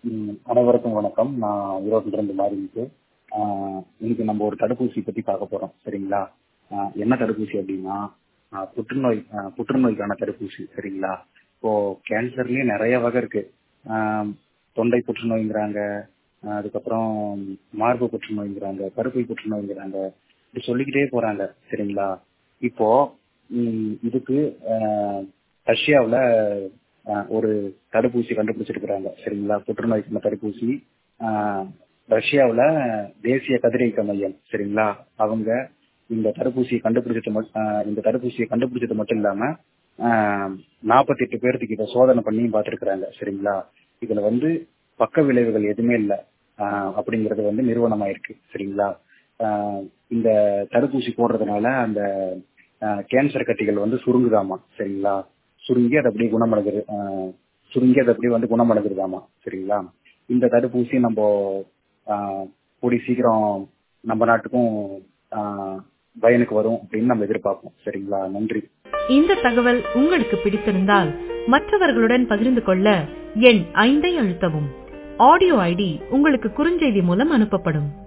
ம், அனைவருக்கும் வணக்கம் நான் ஈரோட்டில இருந்து மாறிட்டு இன்னைக்கு நம்ம ஒரு தடுப்பூசி பத்தி பார்க்க போறோம் சரிங்களா ஆஹ் என்ன தடுப்பூசி அப்படின்னா ஆஹ் புற்றுநோய் ஆஹ் புற்றுநோய்க்கான தடுப்பூசி சரிங்களா இப்போ கேன்சர்லயே நிறைய வகை இருக்கு ஆஹ் தொண்டை புற்றுநோய்ங்கிறாங்க ஆஹ் அதுக்கப்புறம் மார்பு புற்றுநோய்ங்கிறாங்க கருப்பை புற்றுநோய்ங்கிறாங்க இப்படி சொல்லிக்கிட்டே போறாங்க சரிங்களா இப்போ ம், இதுக்கு ஆஹ் ரஷ்யாவுல ஆஹ் ஒரு தடுப்பூசி கண்டுபிடிச்சிருக்கிறாங்க சரிங்களா புற்றுநோய்க்கான தடுப்பூசி ஆஹ் ரஷ்யாவுல தேசிய கதிரியக்க மையம் சரிங்களா அவங்க இந்த தடுப்பூசியை கண்டுபிடிச்சது மட்- ஆஹ் இந்த தடுப்பூசியை கண்டுபிடிச்சது மட்டும் இல்லாம நாற்பத்தி எட்டு பேர்த்துக்கு இதை சோதனை பண்ணியும் பார்த்திருக்கிறாங்க சரிங்களா இதுல வந்து பக்க விளைவுகள் எதுவுமே இல்லை அப்படிங்கறது வந்து நிறுவனமாயிருக்கு சரிங்களா ஆஹ் இந்த தடுப்பூசி போடுறதுனால அந்த ஆஹ் கேன்சர் கட்டிகள் வந்து சுருங்குதாமா சரிங்களா சுருங்கி அது அப்படியே குணமடைகிறது ஆஹ் சுருங்கி அது அப்படியே வந்து குணமடைஞ்சிருதாமா சரிங்களா இந்த தடுப்பூசி நம்ம ஆஹ் கூடி சீக்கிரம் நம்ம நாட்டுக்கும் ஆஹ் பயனுக்கு வரும் அப்படின்னு நம்ம எதிர்பார்ப்போம் சரிங்களா நன்றி இந்த தகவல் உங்களுக்கு பிடித்திருந்தால் மற்றவர்களுடன் பகிர்ந்து கொள்ள எண் ஐந்தை அழுத்தவும் ஆடியோ ஐடி உங்களுக்கு குறுஞ்செய்தி மூலம் அனுப்பப்படும்